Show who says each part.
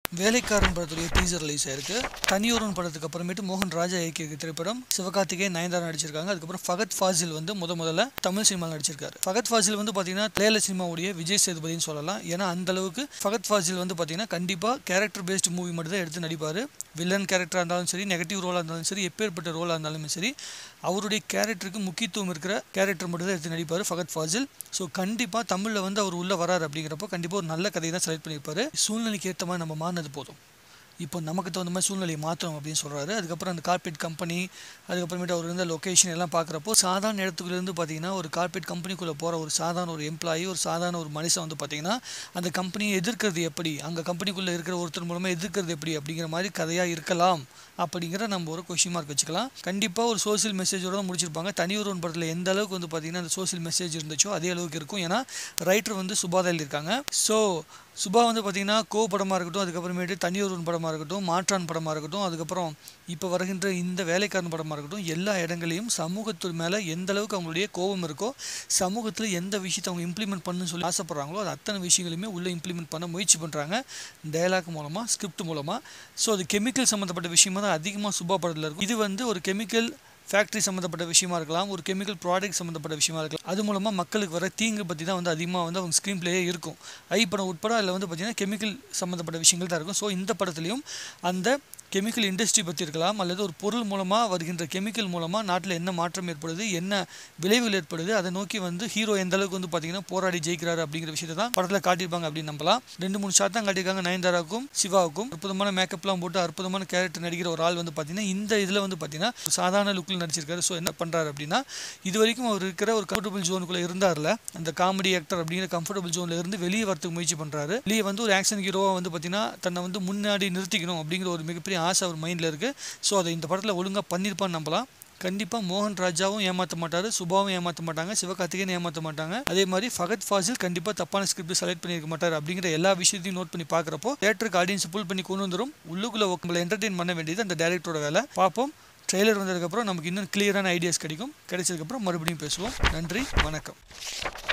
Speaker 1: வேலைக்காரன் படத்துடைய teaser release ஆயிருக்கு தனியொருவன் படத்துக்கு அப்புறமேட்டு மோகன் ராஜா இயக்கிய திரைப்படம் சிவகார்த்திகேயன் நயன்தாரா நடிச்சிருக்காங்க அதுக்கப்புறம் ஃபகத் ஃபாசில் வந்து முத முதல்ல தமிழ் சினிமாவில் நடிச்சிருக்காரு ஃபகத் ஃபாசில் வந்து பார்த்தீங்கன்னா லேல சினிமாவுடைய விஜய் சேதுபதினு சொல்லலாம் ஏன்னா அந்த அளவுக்கு ஃபகத் ஃபாசில் வந்து பார்த்தீங்கன்னா கண்டிப்பாக கேரக்டர் பேஸ்டு மூவி மட்டும் தான் எடுத்து நடிப்பார் வில்லன் கேரக்டராக இருந்தாலும் சரி நெகட்டிவ் ரோலாக இருந்தாலும் சரி எப்பேற்பட்ட ரோலாக இருந்தாலுமே சரி அவருடைய கேரக்டருக்கு முக்கியத்துவம் இருக்கிற கேரக்டர் மட்டும் தான் எடுத்து நடிப்பார் ஃபகத் ஃபாசில் ஸோ கண்டிப்பாக தமிழில் வந்து அவர் உள்ளே வராரு அப்படிங்கிறப்போ கண்டிப்பாக ஒரு நல்ல கதையை தான் செலக்ட் பண்ணியிருப்பாரு சூழ்நிலைக்கு ஏற்ற மாதிரி நம்ம மாறினது போதும் இப்போ நமக்கு தகுந்த மாதிரி சூழ்நிலையை மாற்றணும் அப்படின்னு சொல்கிறாரு அதுக்கப்புறம் அந்த கார்பரேட் கம்பெனி அதுக்கப்புறமேட்டு அவர் இருந்த லொக்கேஷன் எல்லாம் பார்க்குறப்போ சாதாரண இடத்துக்குலேருந்து பார்த்தீங்கன்னா ஒரு கார்பரேட் கம்பெனிக்குள்ளே போகிற ஒரு சாதாரண ஒரு எம்ப்ளாயி ஒரு சாதாரண ஒரு மனுஷன் வந்து பார்த்தீங்கன்னா அந்த கம்பெனியை எதிர்க்கிறது எப்படி அங்கே கம்பெனிக்குள்ளே இருக்கிற ஒருத்தர் மூலமாக எதிர்க்கிறது எப்படி அப்படிங்கிற மாதிரி கதையாக இருக்கலாம் அப்படிங்கிற நம்ம ஒரு கொஷின் மார்க் வச்சுக்கலாம் கண்டிப்பாக ஒரு சோசியல் மெசேஜோட தான் முடிச்சிருப்பாங்க தனி ஒருவன் படத்தில் எந்த அளவுக்கு வந்து பார்த்தீங்கன்னா அந்த சோசியல் மெசேஜ் இருந்துச்சோ அதே அளவுக்கு இருக்கும் ஏன்னா ரைட்டர் வந்து சுபாதையில் இருக்காங்க ஸோ சுபா வந்து பார்த்தீங்கன்னா கோ படமாக இருக்கட்டும் அதுக்கப்புறமேட்டு தனியொருவன் படமாக இருக்கட்டும் மாற்றான் படமாக இருக்கட்டும் அதுக்கப்புறம் இப்போ வருகின்ற இந்த வேலைக்காரன் படமாக இருக்கட்டும் எல்லா இடங்களையும் சமூகத்து மேலே எந்த அளவுக்கு அவங்களுடைய கோபம் இருக்கோ சமூகத்தில் எந்த விஷயத்தை அவங்க இம்ப்ளிமெண்ட் பண்ணணும்னு சொல்லி ஆசைப்பட்றாங்களோ அது அத்தனை விஷயங்களையுமே உள்ளே இம்ப்ளிமெண்ட் பண்ண முயற்சி பண்ணுறாங்க டயலாக் மூலமாக ஸ்கிரிப்ட் மூலமாக ஸோ அது கெமிக்கல் சம்மந்தப்பட்ட விஷயமா தான் அதிகமாக சுபா படத்தில் இருக்கும் இது வந்து ஒரு கெமிக்கல் ஃபேக்ட்ரி சம்மந்தப்பட்ட விஷயமா இருக்கலாம் ஒரு கெமிக்கல் ப்ராடக்ட் சம்மந்தப்பட்ட விஷயமா இருக்கலாம் அது மூலமாக மக்களுக்கு வர தீங்கு பற்றி தான் வந்து அதிகமாக வந்து அவங்க ஸ்க்ரீன் பிளேயே இருக்கும் ஐ படம் உட்பட அதில் வந்து பார்த்திங்கன்னா கெமிக்கல் சம்மந்தப்பட்ட விஷயங்கள் தான் இருக்கும் ஸோ இந்த படத்துலையும் அந்த கெமிக்கல் இண்டஸ்ட்ரி பற்றி இருக்கலாம் அல்லது ஒரு பொருள் மூலமாக வருகின்ற கெமிக்கல் மூலமாக நாட்டில் என்ன மாற்றம் ஏற்படுது என்ன விளைவுகள் ஏற்படுது அதை நோக்கி வந்து ஹீரோ எந்த அளவுக்கு வந்து பார்த்தீங்கன்னா போராடி ஜெயிக்கிறாரு அப்படிங்கிற விஷயத்தை தான் படத்தில் காட்டியிருப்பாங்க அப்படின்னு நம்பலாம் ரெண்டு மூணு ஷாட் தான் காட்டியிருக்காங்க நயன்தாராவுக்கும் சிவாவுக்கும் அற்புதமான மேக்கப்லாம் போட்டு அற்புதமான கேரக்டர் நடிக்கிற ஒரு ஆள் வந்து பார்த்தீங்கன்னா இந்த இதில் வந்து பார்த்தீங்கன்னா சாதாரண லுக்கில் நடிச்சிருக்காரு ஸோ என்ன பண்ணுறாரு அப்படின்னா இது வரைக்கும் அவர் இருக்கிற ஒரு கம்ஃபர்டபுள் ஜோனுக்குள்ளே இருந்தார்ல அந்த காமெடி ஆக்டர் அப்படிங்கிற கம்ஃபர்டபுள் ஜோனில் இருந்து வெளியே வரதுக்கு முயற்சி பண்ணுறாரு வெளியே வந்து ஒரு ஆக்ஷன் ஹீரோவாக வந்து பார்த்தீங்கன்னா தன்னை வந்து முன்னாடி நிறுத்திக்கணும் அப்படிங்கிற ஒரு மிகப்பெரிய ஆசை அவர் மைண்டில் இருக்குது ஸோ அதை இந்த படத்தில் ஒழுங்காக பண்ணியிருப்பான்னு நம்பலாம் கண்டிப்பாக மோகன் ராஜாவும் ஏமாற்ற மாட்டார் சுபாவும் ஏமாற்ற மாட்டாங்க சிவகார்த்திகேயன் ஏமாற்ற மாட்டாங்க அதே மாதிரி ஃபகத் ஃபாசில் கண்டிப்பாக தப்பான ஸ்கிரிப்ட் செலக்ட் பண்ணியிருக்க மாட்டார் அப்படிங்கிற எல்லா விஷயத்தையும் நோட் பண்ணி பார்க்குறப்போ தேட்டருக்கு ஆடியன்ஸ் புல் பண்ணி கொண்டு வந்துடும் உள்ளுக்குள்ளே உங்களை என்டர்டெயின் பண்ண வேண்டியது அந்த டேரக்டரோட வேலை பார்ப்போம் ட்ரெய்லர் வந்ததுக்கப்புறம் நமக்கு இன்னும் கிளியரான ஐடியாஸ் கிடைக்கும் கிடைச்சதுக்கப்புறம் மறுபடியும் பேசுவோம் நன்றி வணக்கம்